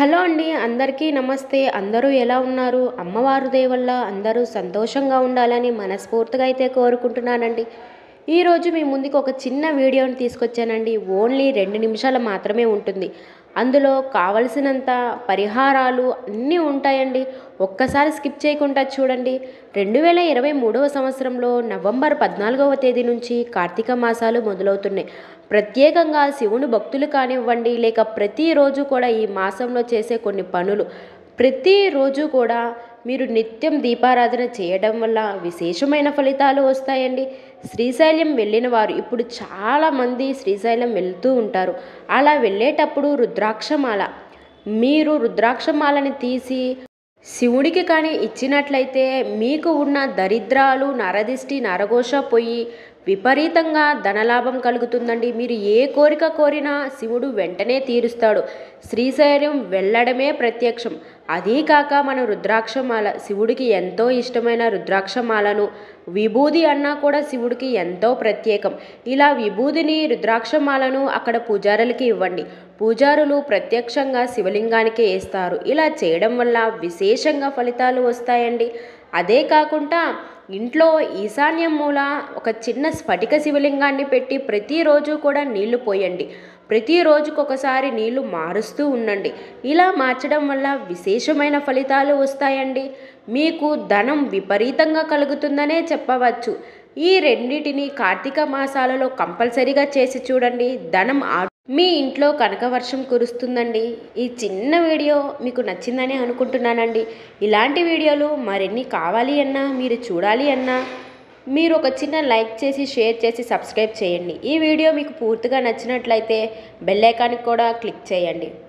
hello అండి అందరికీ నమస్తే అందరూ ఎలా ఉన్నారు అమ్మవారు దయ వల్ల అందరూ సంతోషంగా ఉండాలని మనస్ఫూర్తిగా అయితే కోరుకుంటున్నానండి ఈరోజు మీ ముందుకు ఒక చిన్న వీడియోని తీసుకొచ్చానండి ఓన్లీ రెండు నిమిషాలు మాత్రమే ఉంటుంది అందులో కావలసినంత పరిహారాలు అన్నీ ఉంటాయండి ఒక్కసారి స్కిప్ చేయకుండా చూడండి రెండు వేల ఇరవై మూడవ సంవత్సరంలో నవంబర్ పద్నాలుగవ తేదీ నుంచి కార్తీక మాసాలు మొదలవుతున్నాయి ప్రత్యేకంగా శివుని భక్తులు కానివ్వండి లేక ప్రతిరోజు కూడా ఈ మాసంలో చేసే కొన్ని పనులు ప్రతిరోజు కూడా మీరు నిత్యం దీపారాధన చేయడం వల్ల విశేషమైన ఫలితాలు వస్తాయండి శ్రీశైలం వెళ్ళిన వారు ఇప్పుడు చాలామంది శ్రీశైలం వెళ్తూ ఉంటారు అలా వెళ్ళేటప్పుడు రుద్రాక్షమాల మీరు రుద్రాక్షమాలని తీసి శివుడికి కానీ ఇచ్చినట్లయితే మీకు ఉన్న దరిద్రాలు నరదిష్టి నరఘోష పోయి విపరీతంగా ధనలాభం కలుగుతుందండి మీరు ఏ కోరిక కోరినా శివుడు వెంటనే తీరుస్తాడు శ్రీశైలం వెళ్ళడమే ప్రత్యక్షం అదీ కాక మన రుద్రాక్షమాల శివుడికి ఎంతో ఇష్టమైన రుద్రాక్షమాలను విభూది అన్నా కూడా శివుడికి ఎంతో ప్రత్యేకం ఇలా విభూదిని రుద్రాక్షమాలను అక్కడ పూజారులకి ఇవ్వండి పూజారులు ప్రత్యక్షంగా శివలింగానికే వేస్తారు ఇలా చేయడం వల్ల విశేషంగా ఫలితాలు వస్తాయండి అదే కాకుండా ఇంట్లో ఈశాన్యం మూల ఒక చిన్న స్ఫటిక శివలింగాన్ని పెట్టి ప్రతిరోజు కూడా నీళ్లు పోయండి ప్రతిరోజుకు ఒకసారి నీళ్లు మారుస్తూ ఉండండి ఇలా మార్చడం వల్ల విశేషమైన ఫలితాలు వస్తాయండి మీకు ధనం విపరీతంగా కలుగుతుందనే చెప్పవచ్చు ఈ రెండింటిని కార్తీక మాసాలలో కంపల్సరీగా చేసి చూడండి ధనం ఆ మీ ఇంట్లో కనకవర్షం కురుస్తుందండి ఈ చిన్న వీడియో మీకు నచ్చిందని అనుకుంటున్నానండి ఇలాంటి వీడియోలు మరిన్ని కావాలి అన్నా మీరు చూడాలి అన్నా మీరు ఒక చిన్న లైక్ చేసి షేర్ చేసి సబ్స్క్రైబ్ చేయండి ఈ వీడియో మీకు పూర్తిగా నచ్చినట్లయితే బెల్ ఐకాన్కి కూడా క్లిక్ చేయండి